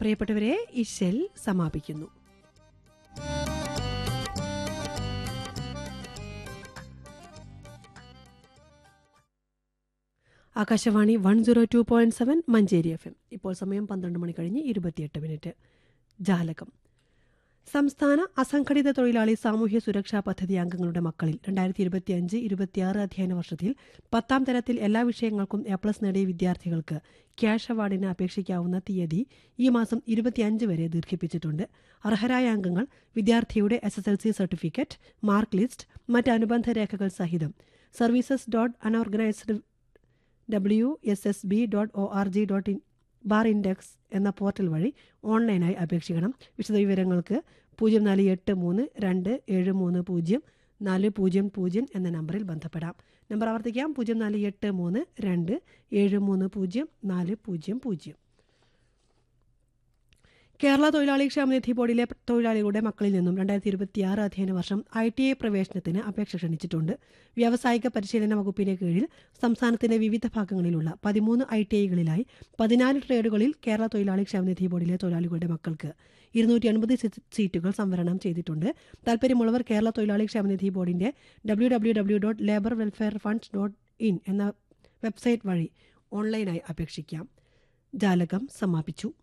പ്രിയപ്പെട്ടവരെ ഈ ഷെൽ സമാപിക്കുന്നു Akashvani one zero two point seven Manjeri F M ഇപ്പോൾ സമയം പന്ത്രണ്ട് മണി കഴിഞ്ഞ് ഇരുപത്തിയെട്ട് മിനിറ്റ് ജാലകം സംസ്ഥാന അസംഘടിത തൊഴിലാളി സാമൂഹ്യ സുരക്ഷാ പദ്ധതി അംഗങ്ങളുടെ മക്കളിൽ രണ്ടായിരത്തി ഇരുപത്തിയഞ്ച് ഇരുപത്തിയാറ് അധ്യയന വർഷത്തിൽ പത്താം തരത്തിൽ എല്ലാ വിഷയങ്ങൾക്കും എ പ്ലസ് നേടിയ വിദ്യാർത്ഥികൾക്ക് ക്യാഷ് അവാർഡിന് അപേക്ഷിക്കാവുന്ന തീയതി ഈ മാസം ഇരുപത്തിയഞ്ച് വരെ ദീർഘിപ്പിച്ചിട്ടുണ്ട് അർഹരായ അംഗങ്ങൾ വിദ്യാർത്ഥിയുടെ S S L C certificate mark list മറ്റ് അനുബന്ധ രേഖകൾ സഹിതം services dot unorganised W S S B dot O R G dot in bar index എന്ന പോർട്ടൽ വഴി ഓൺലൈനായി അപേക്ഷിക്കണം വിശദവിവരങ്ങൾക്ക് പൂജ്യം നാല് എട്ട് മൂന്ന് രണ്ട് ഏഴ് മൂന്ന് പൂജ്യം നാല് പൂജ്യം പൂജ്യം എന്ന നമ്പറിൽ ബന്ധപ്പെടാം നമ്പർ ആവർത്തിക്കാം പൂജ്യം നാല് എട്ട് മൂന്ന് രണ്ട് ഏഴ് മൂന്ന് പൂജ്യം നാല് പൂജ്യം പൂജ്യം കേരള തൊഴിലാളി ക്ഷേമനിധി ബോർഡിലെ തൊഴിലാളികളുടെ മക്കളിൽ നിന്നും രണ്ടായിരത്തി ഇരുപത്തിയാറ് അധ്യയന വർഷം ഐ ടി ഐ പ്രവേശനത്തിന് അപേക്ഷ ക്ഷണിച്ചിട്ടുണ്ട് വ്യാവസായിക പരിശീലന വകുപ്പിന് കീഴിൽ സംസ്ഥാനത്തിന്റെ വിവിധ ഭാഗങ്ങളിലുള്ള പതിമൂന്ന് ഐ ടി ഐകളിലായി പതിനാല് ട്രേഡുകളിൽ കേരള തൊഴിലാളി ക്ഷേമനിധി ബോർഡിലെ തൊഴിലാളികളുടെ മക്കൾക്ക് ഇരുന്നൂറ്റി അൻപത് സീറ്റുകൾ സംവരണം ചെയ്തിട്ടുണ്ട് താൽപ്പര്യമുള്ളവർ കേരള തൊഴിലാളി ക്ഷേമനിധി ബോർഡിന്റെ W W W dot labour welfare funds dot in എന്ന വെബ്സൈറ്റ് വഴി ഓൺലൈനായി അപേക്ഷിക്കാം ജാലകം സമാപിച്ചു